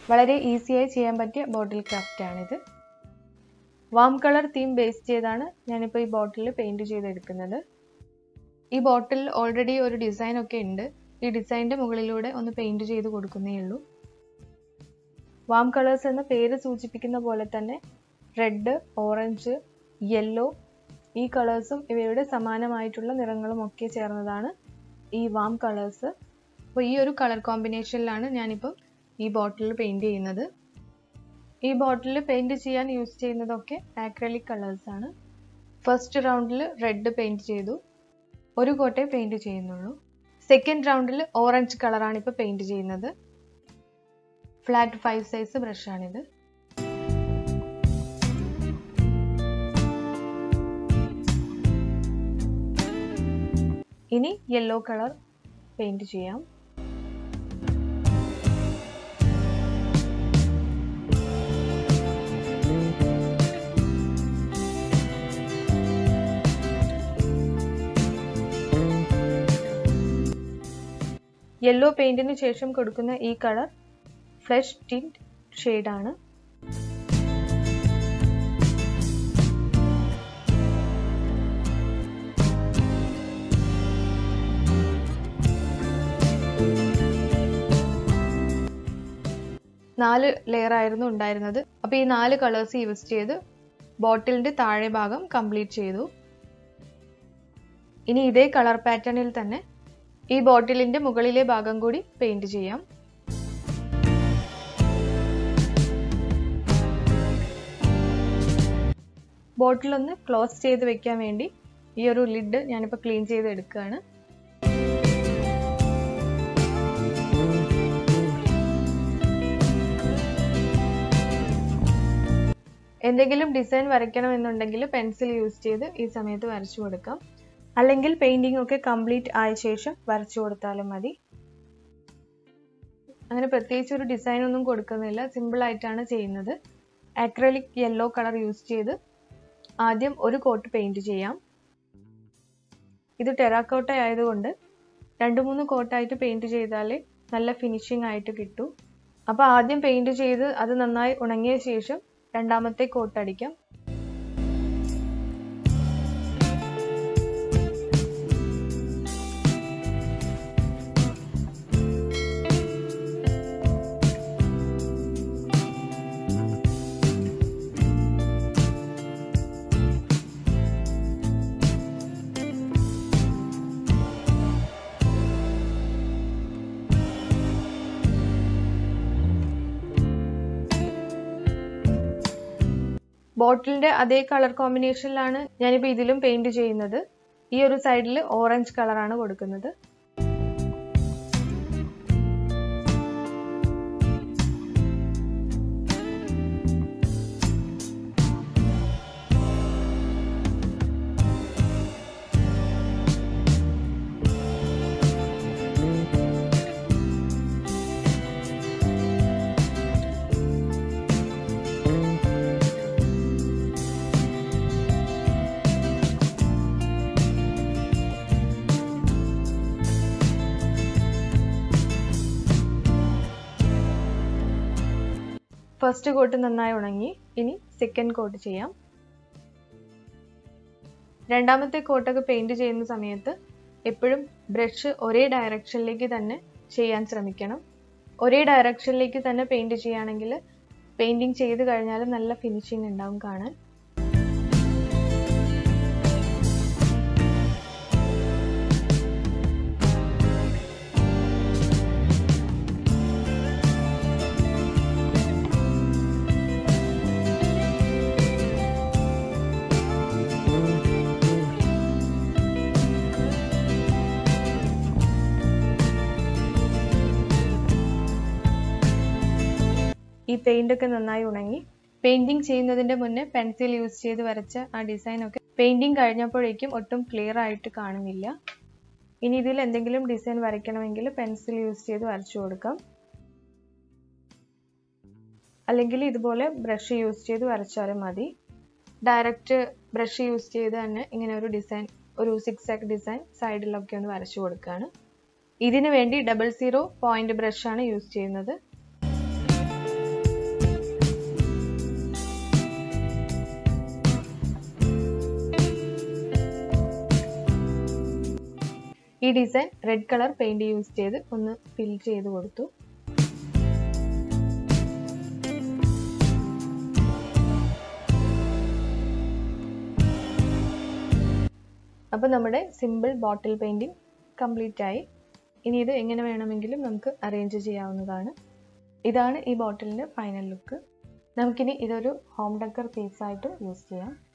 വളരെ ഈസിയായി ചെയ്യാൻ പറ്റിയ ബോട്ടിൽ ക്രാഫ്റ്റ് ആണിത് വാം കളർ തീം ബേസ് ചെയ്താണ് ഞാനിപ്പോൾ ഈ ബോട്ടിൽ പെയിൻറ് ചെയ്തെടുക്കുന്നത് ഈ ബോട്ടിൽ ഓൾറെഡി ഒരു ഡിസൈൻ ഒക്കെ ഉണ്ട് ഈ ഡിസൈനിൻ്റെ മുകളിലൂടെ ഒന്ന് പെയിൻറ് ചെയ്ത് കൊടുക്കുന്നേ ഉള്ളൂ വാം കളേഴ്സ് എന്ന പേര് സൂചിപ്പിക്കുന്ന പോലെ തന്നെ റെഡ് ഓറഞ്ച് യെല്ലോ ഈ കളേഴ്സും ഇവയുടെ സമാനമായിട്ടുള്ള നിറങ്ങളും ഒക്കെ ചേർന്നതാണ് ഈ വാം കളേഴ്സ് അപ്പോൾ ഈ ഒരു കളർ കോമ്പിനേഷനിലാണ് ഞാനിപ്പം ഈ ബോട്ടിൽ പെയിൻറ് ചെയ്യുന്നത് ഈ ബോട്ടിൽ പെയിൻറ് ചെയ്യാൻ യൂസ് ചെയ്യുന്നതൊക്കെ ആക്രലിക് കളേഴ്സ് ആണ് ഫസ്റ്റ് റൗണ്ടിൽ റെഡ് പെയിൻറ് ചെയ്തു ഒരു കോട്ടേ പെയിൻറ് ചെയ്യുന്നുള്ളൂ സെക്കൻഡ് റൗണ്ടിൽ ഓറഞ്ച് കളറാണ് ഇപ്പോൾ പെയിൻറ് ചെയ്യുന്നത് ഫ്ലാറ്റ് ഫൈവ് സൈസ് ബ്രഷാണിത് ഇനി യെല്ലോ കളർ പെയിൻറ് ചെയ്യാം യെല്ലോ പെയിന്റിന് ശേഷം കൊടുക്കുന്ന ഈ കളർ ഫ്ലഷ് ടിൻറ്റ് ഷെയ്ഡാണ് നാല് ലെയർ ആയിരുന്നു ഉണ്ടായിരുന്നത് അപ്പോൾ ഈ നാല് കളേഴ്സ് യൂസ് ചെയ്ത് ബോട്ടിലിന്റെ താഴെ ഭാഗം കംപ്ലീറ്റ് ചെയ്തു ഇനി ഇതേ കളർ പാറ്റേണിൽ തന്നെ ഈ ബോട്ടിലിന്റെ മുകളിലെ ഭാഗം കൂടി പെയിന്റ് ചെയ്യാം ബോട്ടിൽ ഒന്ന് ക്ലോസ് ചെയ്ത് വെക്കാൻ വേണ്ടി ഈ ഒരു ലിഡ് ഞാനിപ്പോൾ ക്ലീൻ ചെയ്ത് എടുക്കുകയാണ് എന്തെങ്കിലും ഡിസൈൻ വരയ്ക്കണമെന്നുണ്ടെങ്കിൽ പെൻസിൽ യൂസ് ചെയ്ത് ഈ സമയത്ത് വരച്ചു കൊടുക്കാം അല്ലെങ്കിൽ പെയിന്റിംഗ് ഒക്കെ കംപ്ലീറ്റ് ആയ ശേഷം വരച്ചു കൊടുത്താലും മതി അങ്ങനെ പ്രത്യേകിച്ച് ഒരു ഡിസൈൻ ഒന്നും കൊടുക്കുന്നില്ല സിമ്പിൾ ആയിട്ടാണ് ചെയ്യുന്നത് അക്രലിക് യെല്ലോ കളർ യൂസ് ചെയ്ത് ആദ്യം ഒരു കോട്ട് പെയിന്റ് ചെയ്യാം ഇത് ടെറാക്കോട്ട ആയതുകൊണ്ട് രണ്ട് മൂന്ന് കോട്ടായിട്ട് പെയിന്റ് ചെയ്താലേ നല്ല ഫിനിഷിംഗ് ആയിട്ട് കിട്ടൂ അപ്പോൾ ആദ്യം പെയിന്റ് ചെയ്ത് അത് നന്നായി ഉണങ്ങിയ ശേഷം രണ്ടാമത്തെ കോട്ട് അടിക്കാം ബോട്ടിലിന്റെ അതേ കളർ കോമ്പിനേഷനിലാണ് ഞാനിപ്പോൾ ഇതിലും പെയിന്റ് ചെയ്യുന്നത് ഈ ഒരു സൈഡിൽ ഓറഞ്ച് കളറാണ് കൊടുക്കുന്നത് ഫസ്റ്റ് കോട്ട് നന്നായി ഉണങ്ങി ഇനി സെക്കൻഡ് കോട്ട് ചെയ്യാം രണ്ടാമത്തെ കോട്ടൊക്കെ പെയിന്റ് ചെയ്യുന്ന സമയത്ത് എപ്പോഴും ബ്രഷ് ഒരേ ഡയറക്ഷനിലേക്ക് തന്നെ ചെയ്യാൻ ശ്രമിക്കണം ഒരേ ഡയറക്ഷനിലേക്ക് തന്നെ പെയിന്റ് ചെയ്യുകയാണെങ്കിൽ പെയിന്റിങ് ചെയ്ത് കഴിഞ്ഞാൽ നല്ല ഫിനിഷിംഗ് ഉണ്ടാവും കാണാൻ ഈ പെയിന്റ് ഒക്കെ നന്നായി ഉണങ്ങി പെയിന്റിങ് ചെയ്യുന്നതിന്റെ മുന്നേ പെൻസിൽ യൂസ് ചെയ്ത് വരച്ച ആ ഡിസൈൻ ഒക്കെ പെയിന്റിങ് കഴിഞ്ഞപ്പോഴേക്കും ഒട്ടും ക്ലിയർ ആയിട്ട് കാണുന്നില്ല ഇനി ഇതിൽ എന്തെങ്കിലും ഡിസൈൻ വരയ്ക്കണമെങ്കിൽ പെൻസിൽ യൂസ് ചെയ്ത് വരച്ചു കൊടുക്കാം അല്ലെങ്കിൽ ഇതുപോലെ ബ്രഷ് യൂസ് ചെയ്ത് വരച്ചാലും മതി ഡയറക്റ്റ് ബ്രഷ് യൂസ് ചെയ്ത് തന്നെ ഇങ്ങനെ ഒരു ഡിസൈൻ ഒരു സിക്സ് ആക്ക് ഡിസൈൻ സൈഡിലൊക്കെ ഒന്ന് വരച്ചു കൊടുക്കുകയാണ് ഇതിനു വേണ്ടി ഡബിൾ സീറോ പോയിന്റ് ബ്രഷാണ് യൂസ് ചെയ്യുന്നത് ഈ design red colour paint use ചെയ്ത് ഒന്ന് ഫിൽ ചെയ്ത് കൊടുത്തു അപ്പോൾ നമ്മുടെ സിമ്പിൾ ബോട്ടിൽ പെയിൻറ്റിങ് കംപ്ലീറ്റ് ആയി ഇനി ഇത് എങ്ങനെ വേണമെങ്കിലും നമുക്ക് അറേഞ്ച് ചെയ്യാവുന്നതാണ് ഇതാണ് ഈ ബോട്ടിലിൻ്റെ ഫൈനൽ ലുക്ക് നമുക്കിനി ഇതൊരു ഹോം ഡെക്കർ പീസായിട്ടും യൂസ് ചെയ്യാം